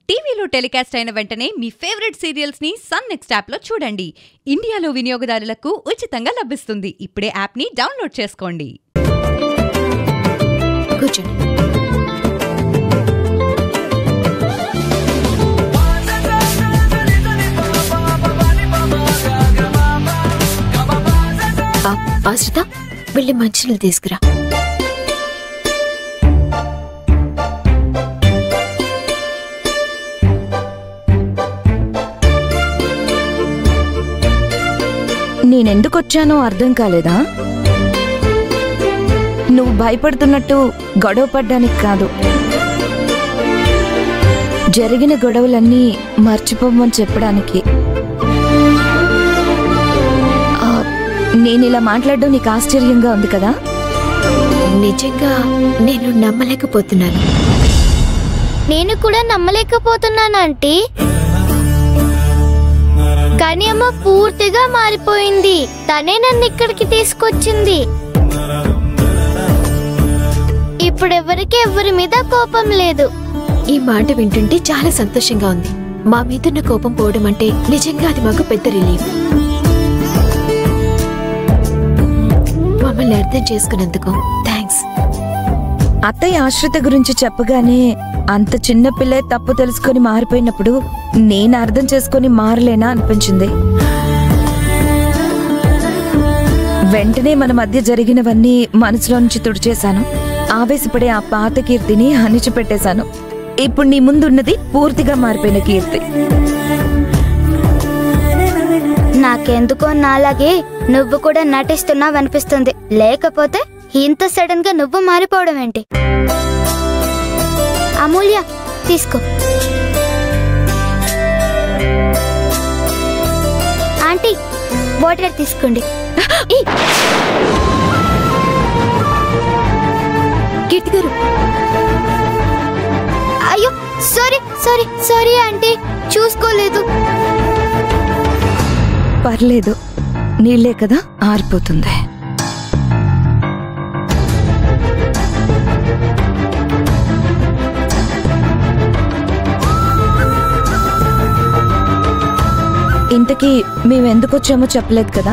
టీవీలో టెలికాస్ట్ అయిన వెంటనే మీ ఫేవరెట్ సీరియల్స్ ని సన్ నెక్స్ట్ యాప్ లో చూడండి ఇండియాలో వినియోగదారులకు ఉచితంగా లభిస్తుంది ఇప్పుడే యాప్ ని డౌన్లోడ్ చేసుకోండి కూర్చోండి ఆ, ఆశ్రిత వెళ్ళి మంచినీళ్ళు తీసుకురా నేనెందుకొచ్చానో అర్థం కాలేదా నువ్వు భయపడుతున్నట్టు గొడవ పడ్డానికి కాదు జరిగిన గొడవలన్నీ మర్చిపోమని చెప్పడానికి ఆ, నేనిలా మాట్లాడడం నీకు ఆశ్చర్యంగా ఉంది కదా నిజంగా నేను నమ్మలేకపోతున్నాను నేను కూడా నమ్మలేకపోతున్నాను ఆంటీ కానీ అమ్మ పూర్తిగా మారిపోయింది తనే నన్ను ఇక్కడికి తీసుకొచ్చింది ఇప్పుడు ఎవరికి ఎవరి మీద కోపం లేదు ఈ మాట వింటుంటే చాలా సంతోషంగా ఉంది మా మీదున్న కోపం పోవడం అంటే నిజంగా అది మాకు పెద్ద రిలీఫ్ మమ్మల్ని అర్థం చేసుకున్నందుకు థ్యాంక్స్ అత్తయ్య ఆశ్రిత గురించి చెప్పగానే అంత చిన్న పిల్లే తప్పు తెలుసుకొని మారిపోయినప్పుడు నేను అర్థం చేసుకొని మారలేనా అనిపించింది వెంటనే మన మధ్య జరిగినవన్నీ మనసులో నుంచి తుడిచేశాను ఆవేశపడే ఆ పాత కీర్తిని అణిచిపెట్టేశాను ఇప్పుడు నీ ముందున్నది పూర్తిగా మారిపోయిన కీర్తి నాకెందుకో నాలాగే నువ్వు కూడా నటిస్తున్నావు అనిపిస్తుంది లేకపోతే ఇంత సడన్ గా నువ్వు మారిపోవడం ఏంటి అమూల్య తీసుకో ఆంటీ వాటర్ తీసుకోండి ఈ, కీర్తి గారు అయ్యో సారీ సారీ సారీ ఆంటీ చూసుకోలేదు పర్లేదు నీళ్లే కదా ఆరిపోతుంది ఇంతకీ మేము ఎందుకు వచ్చామో చెప్పలేదు కదా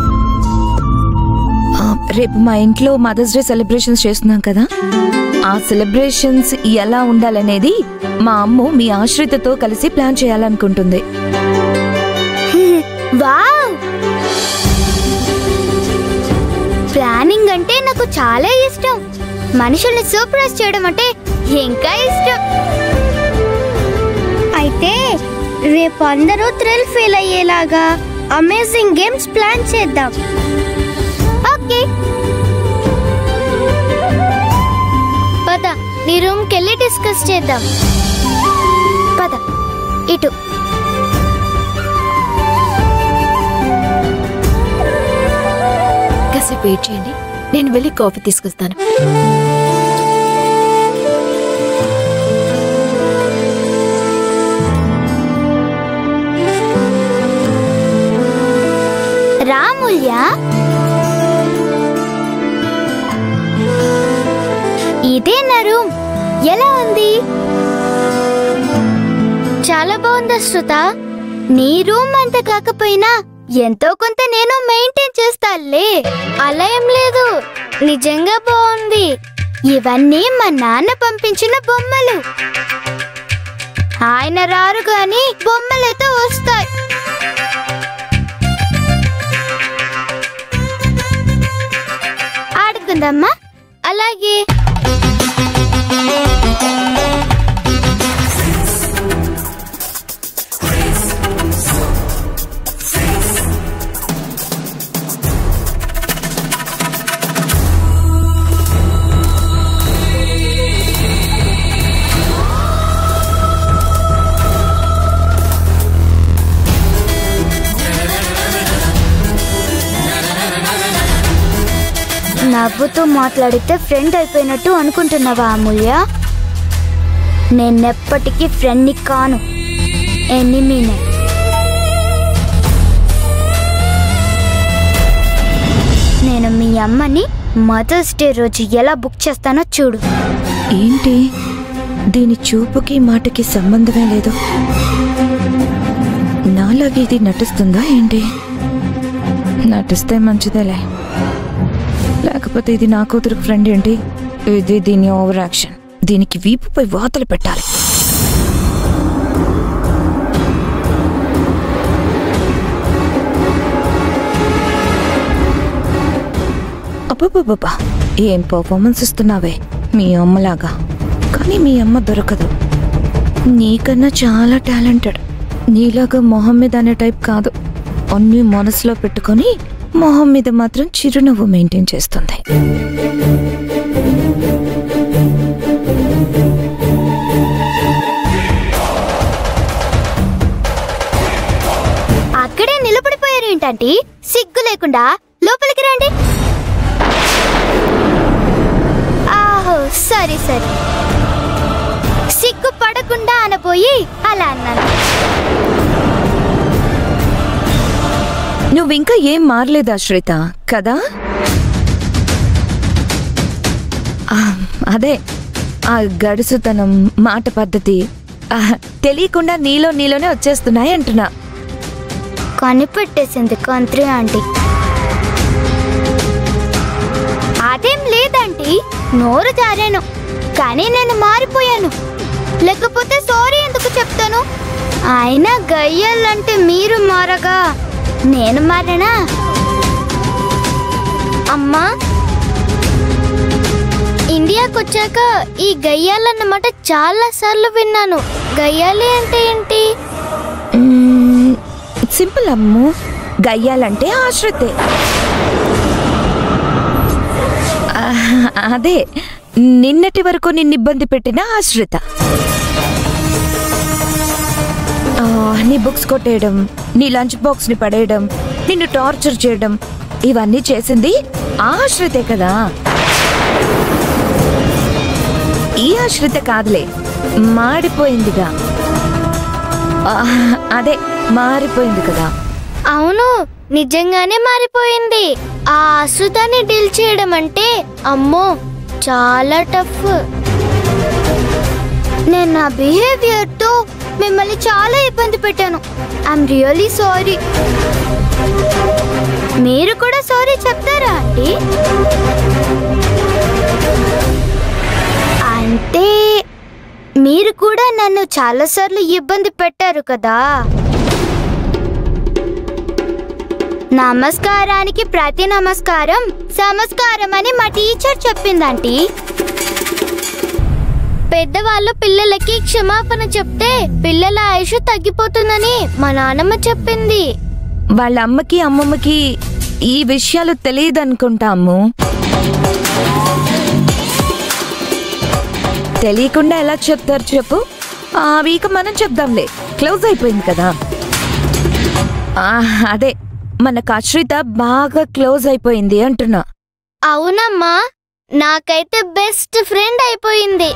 ఆ, రేపు మా ఇంట్లో మదర్స్ డే సెలబ్రేషన్స్ చేస్తున్నాం కదా ఆ సెలబ్రేషన్స్ ఎలా ఉండాలనేది మా అమ్మ మీ ఆశ్రితతో కలిసి ప్లాన్ చేయాలనుకుంటుంది వావ్ ప్లానింగ్ అంటే నాకు చాలా ఇష్టం మనుషుల్ని సర్ప్రైజ్ చేయడం అంటే ఇంకా ఇష్టం అయితే రేపు అందరూ థ్రిల్ ఫీల్ అయ్యేలాగా అమేజింగ్ గేమ్స్ ప్లాన్ చేద్దాం ఓకే పద నీ రూమ్కి వెళ్ళి డిస్కస్ చేద్దాం పద ఇటు కాసేపు వెయిట్ చేయండి నేను వెళ్ళి కాఫీ తీసుకొస్తాను రాముల్య ఇదే నా రూమ్ ఎలా ఉంది చాలా బాగుంది శృత నీ రూమ్ అంత కాకపోయినా ఎంతో కొంత నేను మెయింటైన్ చేస్తాలే అలా ఏం లేదు నిజంగా బాగుంది ఇవన్నీ మా నాన్న పంపించిన బొమ్మలు ఆయన రారు గాని బొమ్మలైతే వస్తాయి ఆడుకుందామా అలాగే నవ్వుతూ మాట్లాడితే ఫ్రెండ్ అయిపోయినట్టు అనుకుంటున్నావా అమూల్య నేనెప్పటికీ ఫ్రెండ్ని కాను ఎనిమీనే నేను మీ అమ్మని మదర్స్ డే రోజు ఎలా బుక్ చేస్తానో చూడు ఏంటి దీని చూపుకి మాటకి సంబంధమే లేదు నాలాగే ఇది నటిస్తుందా ఏంటి నటిస్తే మంచిదేలే లేకపోతే ఇది నా కూతురు ఫ్రెండ్ ఏంటి ఇది దీని ఓవర్ యాక్షన్ దీనికి వీపుపై వాతలు పెట్టాలి అబ్బబ్బబ్బా ఏం పర్ఫార్మెన్స్ ఇస్తున్నావే మీ అమ్మలాగా కానీ మీ అమ్మ దొరకదు నీకన్నా చాలా టాలెంటెడ్ నీలాగా మొహం మీద అనే టైప్ కాదు అన్నీ మనసులో పెట్టుకొని మొహం మీద మాత్రం చిరునవ్వు మెయింటైన్ చేస్తుంది అక్కడే నిలబడిపోయారు ఏంటంటే సిగ్గు లేకుండా లోపలికి రండి ఆహో సరే సరే సిగ్గు పడకుండా అనబోయి అలా అన్నాను నువ్వింకా ఏం మారలేదా శ్వేత కదా ఆ, అదే ఆ గడుసుతనం మాట పద్ధతి ఆ, తెలియకుండా నీలో నీలోనే వచ్చేస్తున్నాయి అంటున్నా కనిపెట్టేసింది కంత్రి ఆంటీ అదేం లేదంటీ నోరు జారాను కానీ నేను మారిపోయాను లేకపోతే సారీ ఎందుకు చెప్తాను అయినా గయ్యాలంటే మీరు మారగా నేను మారనా అమ్మా ఇండియాకి వచ్చాక ఈ గయ్యాలన్నమాట చాలా సార్లు విన్నాను గయ్యాలి అంటే ఏంటి మ్మ్, సింపుల్ అమ్ము గయ్యాలంటే ఆశ్రితే ఆ, అదే నిన్నటి వరకు నిన్ను ఇబ్బంది పెట్టిన ఆశ్రిత ఆ, నీ బుక్స్ కొట్టేయడం నీ లంచ్ బాక్స్ ని పడేయడం నిన్ను టార్చర్ చేయడం ఇవన్నీ చేసింది ఆ ఆశ్రితే కదా ఈ ఆశ్రిత కాదులే మాడిపోయిందిగా ఆ, అదే మారిపోయింది కదా అవును నిజంగానే మారిపోయింది ఆ అసుతాన్ని డీల్ చేయడం అంటే అమ్మో చాలా టఫ్ నేను నా బిహేవియర్ తో మిమ్మల్ని చాలా ఇబ్బంది పెట్టాను ఐఎమ్ రియలీ సారీ మీరు కూడా సారీ చెప్తారా అండి అంటే మీరు కూడా నన్ను చాలాసార్లు ఇబ్బంది పెట్టారు కదా నమస్కారానికి ప్రతి నమస్కారం సమస్కారం అని మా టీచర్ చెప్పిందంటీ పెద్దవాళ్ళు పిల్లలకి క్షమాపణ చెప్తే పిల్లల ఆయుష్ తగ్గిపోతుందని మా నాన్నమ్మ చెప్పింది వాళ్ళ అమ్మకి అమ్మమ్మకి ఈ విషయాలు తెలియదనుకుంటాము తెలియకుండా ఎలా చెప్తారు చెప్పు ఆ వీక్ మనం చెప్దాంలే క్లోజ్ అయిపోయింది కదా ఆ, అదే మన ఆశ్రిత బాగా క్లోజ్ అయిపోయింది అంటున్నా అవునమ్మా నాకైతే బెస్ట్ ఫ్రెండ్ అయిపోయింది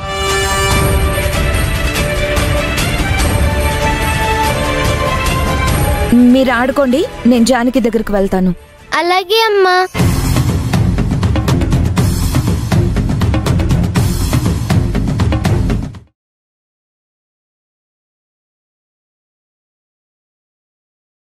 మీరు ఆడుకోండి నేను జానకి దగ్గరికి వెళ్తాను అలాగే అమ్మా